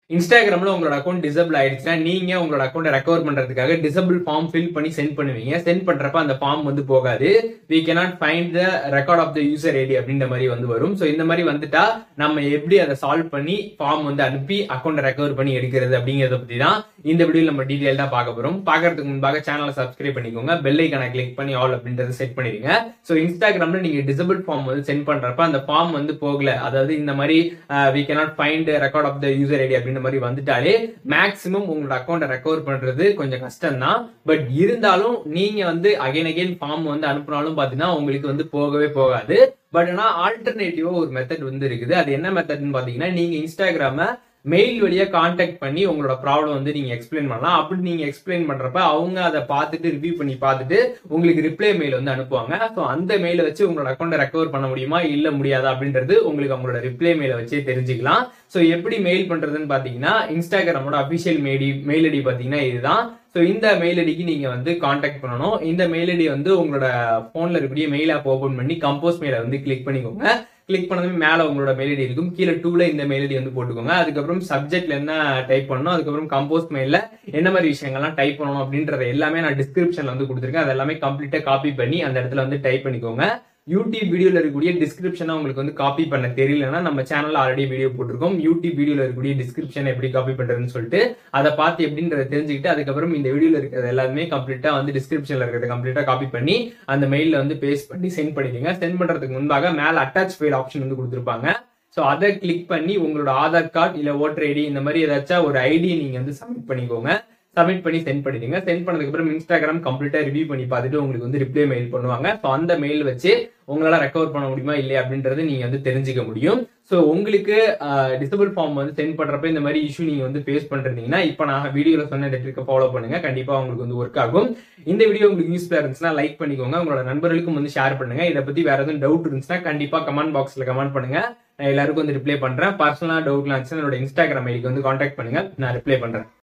இன்ஸ்டாகிராம்ல உங்களோட account disable ஆயிடுச்சுன்னா நீங்க உங்களோட அக்கௌண்ட் ரெக்கவர் பண்றதுக்காக டிசபிள் ஃபார்ம் ஃபில் பண்ணி சென்ட் பண்ணுவீங்க சென்ட் பண்றப்ப அந்த ஃபார்ம் வந்து போகாது we cannot find the record of the user ID அப்படின்ற மாதிரி வந்து வரும் ஸோ இந்த மாதிரி வந்துட்டா நம்ம எப்படி அதை சால்வ் பண்ணி ஃபார்ம் வந்து அனுப்பி அக்கௌண்ட் ரெக்கவர் பண்ணி எடுக்கிறது அப்படிங்கறத பத்தி தான் இந்த வீடியோ நம்ம டீடைல் தான் பார்க்க போறோம் பார்க்கறதுக்கு முன்பாக சேனலை சப்ஸ்கிரைப் பண்ணிக்கோங்க பெல் ஐக்கான கிளிக் பண்ணி ஆல் அப்படின்றத செட் பண்ணிடுங்க ஸோ இன்ஸ்டாகிராம்ல நீங்க டிசபிள் ஃபார்ம் வந்து சென்ட் பண்றப்ப அந்த ஃபார்ம் வந்து போகல அதாவது இந்த மாதிரி we cannot find record of the user ID அப்படின்ற மாதிரி வந்துட்டாலே மேக்ஸிமம் உங்களோட அக்கௌண்ட்டை ரெக்கவர் பண்றது கொஞ்சம் கஷ்டம் தான் பட் இருந்தாலும் நீங்க வந்து அகைன் அகைன் ஃபார்ம் வந்து அனுப்புனாலும் பாத்தீங்கன்னா உங்களுக்கு வந்து போகவே போகாது பட் ஆனா ஆல்டர்னேட்டிவா ஒரு மெத்தட் வந்து இருக்குது அது என்ன மெத்தட்னு பாத்தீங்கன்னா நீங்க இன்ஸ்டாகிராம மெயில் வழியா காண்டாக்ட் பண்ணி உங்களோட ப்ராப்ளம் வந்து நீங்க எக்ஸ்பிளைன் பண்ணலாம் அப்படி நீங்க எக்ஸ்பிளைன் பண்றப்ப அவங்க அதை பார்த்துட்டு ரிவ்யூ பண்ணி பார்த்துட்டு உங்களுக்கு ரிப்ளை மெயில் வந்து அனுப்புவாங்க ஸோ அந்த மெயிலை வச்சு உங்களோட அக்கௌண்ட்டை ரெக்கவர் பண்ண முடியுமா இல்ல முடியாதா அப்படின்றது உங்களுக்கு அவங்களோட ரிப்ளை மெயிலை வச்சே தெரிஞ்சுக்கலாம் ஸோ எப்படி மெயில் பண்றதுன்னு பாத்தீங்கன்னா இன்ஸ்டாகிராமோட அபிஷியல் மெயில் மெயில் ஐடி பாத்தீங்கன்னா இதுதான் ஸோ இந்த மெயில் ஐடிக்கு நீங்க வந்து காண்டாக்ட் பண்ணணும் இந்த மெயில் ஐடி வந்து உங்களோட போன்ல இருக்கக்கூடிய மெயில் ஆப் ஓபன் பண்ணி கம்போஸ் மெயிலை வந்து கிளிக் பண்ணிக்கோங்க கிளிக் பண்ணதுமே மேல உங்களோட மெயில் ஐடி இருக்கும் கீழே டூல இந்த மெயில் ஐடி வந்து போட்டுக்கோங்க அதுக்கப்புறம் சப்ஜெக்ட்ல என்ன டைப் பண்ணணும் அதுக்கப்புறம் கம்போஸ் மெயில்ல என்ன மாதிரி விஷயங்கள்லாம் டைப் பண்ணணும் அப்படின்றத எல்லாமே நான் டிஸ்கிரிப்ஷன்ல வந்து கொடுத்துருக்கேன் அது எல்லாமே கம்ப்ளீட்டா காப்பி பண்ணி அந்த இடத்துல வந்து டைப் பண்ணிக்கோங்க யூடியூப் வீடியோல இருக்கக்கூடிய டிஸ்கிரிப்ஷனை உங்களுக்கு வந்து காப்பி பண்ண தெரியலன்னா நம்ம சேனல்ல ஆல்ரெடி வீடியோ போட்டிருக்கோம் யூடியூப் வீடியோல இருக்கக்கூடிய டிஸ்கிரிப்ஷன் எப்படி காப்பி பண்றதுன்னு சொல்லிட்டு அதை பார்த்து எப்படின்றத தெரிஞ்சுக்கிட்டு அதுக்கப்புறம் இந்த வீடியோல இருக்கிறது எல்லாமே கம்ப்ளீட்டா வந்து டிஸ்கிரிப்ஷன்ல இருக்கிறத கம்ப்ளீட்டா காப்பி பண்ணி அந்த மெயில்ல வந்து பேஸ்ட் பண்ணி சென்ட் பண்ணிடுங்க சென்ட் பண்றதுக்கு முன்பாக மேல அட்டாச் ஃபைல் ஆப்ஷன் வந்து கொடுத்துருப்பாங்க ஸோ அதை கிளிக் பண்ணி உங்களோட ஆதார் கார்டு இல்ல ஓட்டர் ஐடி இந்த மாதிரி ஏதாச்சும் ஒரு ஐடி நீங்க வந்து சப்மிட் பண்ணிக்கோங்க சப்மிட் பண்ணி சென்ட் பண்ணிடுங்க சென்ட் பண்ணதுக்கு அப்புறம் இன்ஸ்டாகிராம் கம்ப்ளீட்டா ரிவ்யூ பண்ணி பார்த்துட்டு உங்களுக்கு வந்து ரிப்ளை மெயில் பண்ணுவாங்க ஸோ அந்த மெயில் வச்சு உங்களால ரெக்கவர் பண்ண முடியுமா இல்லையா அப்படின்றது நீங்க வந்து தெரிஞ்சுக்க முடியும் ஸோ உங்களுக்கு டிசபிள் ஃபார்ம் வந்து சென்ட் பண்றப்ப இந்த மாதிரி இஷ்யூ நீங்க வந்து ஃபேஸ் பண்றீங்கன்னா இப்போ நான் வீடியோல சொன்ன இந்த ட்ரிக்கை ஃபாலோ பண்ணுங்க கண்டிப்பா உங்களுக்கு வந்து ஒர்க் ஆகும் இந்த வீடியோ உங்களுக்கு யூஸ்ஃபுல்லா இருந்துச்சுன்னா லைக் பண்ணிக்கோங்க உங்களோட நண்பர்களுக்கும் வந்து ஷேர் பண்ணுங்க இதை பத்தி வேற எதுவும் டவுட் இருந்துச்சுன்னா கண்டிப்பா கமெண்ட் பாக்ஸ்ல கமெண்ட் பண்ணுங்க நான் எல்லாருக்கும் வந்து ரிப்ளை பண்றேன் பர்சனலா டவுட்லாம் இருந்துச்சுன்னா என்னோட இன்ஸ்டாகிராம் ஐடிக்கு வந்து காண்டாக்ட் பண்ணுங்க நான் ரிப்ளை பண்றேன்